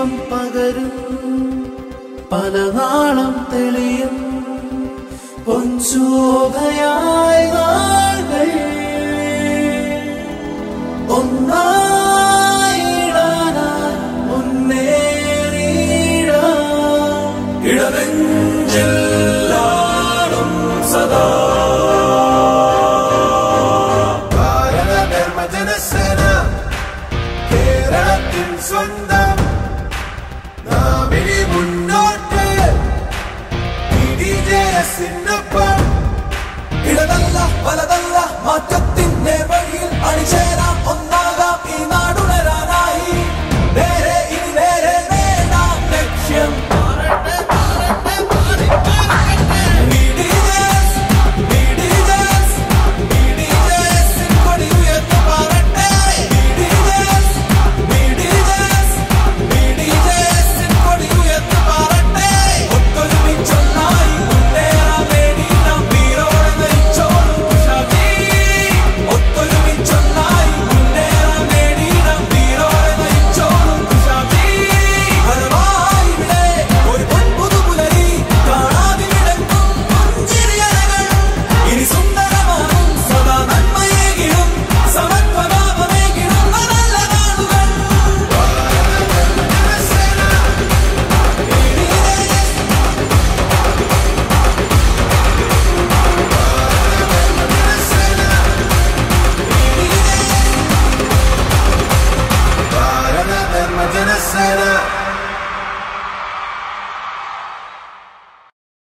ദീപം പകരും പല നാളം തെളിയും പൊൻശോഭയായ നാളുകൾ ഒന്നായിടാനായി മുന്നേറിയിടാം ഇടനെഞ്ചെല്ലാടും സദാ ഭാരത ധർമ്മജനസേന കേരളത്തിൻ സ്വന്തം നാമിനി മുന്നോട്ട് ജയസിനൊപ്പം ഇടതല്ല വലതല്ല മാറ്റത്തിൻ നേർവഴിയിൽ അണിചേരാം ഒന്നാകാം ഈ നാടുണരാനായി നേരെ ഇനി നേരെ നേടാം ലക്ഷ്യം BDJs, BDJs, BDJs ൻ കൊടി ഉയർത്തി പാറട്ടെ. BDJs, BDJs, BDJs ൻ കൊടി ഉയർത്തി പാറട്ടെ. ഒത്തൊരുമിച്ചൊന്നായി മുന്നേറാൻ വേണ്ടി നാം വീരോടെ നയിച്ചോളും ഉഷാജി. ഒത്തൊരുമിച്ചൊന്നായി മുന്നേറാൻ വേണ്ടി നാം വീരോടെ നയിച്ചോളും ഉഷാജി. വരവായിവിടെ ഒരു പൊൻപുതുപുലരി കാണാതിവിടെങ്ങും പുഞ്ചിരിയലകൾ. ഇനി സുന്ദരമാകും സദാ നന്മയേകിടും സമത്വഭാവമേകിടുന്ന നല്ല നാളുകൾ ഭാരത ധർമ്മജനസേന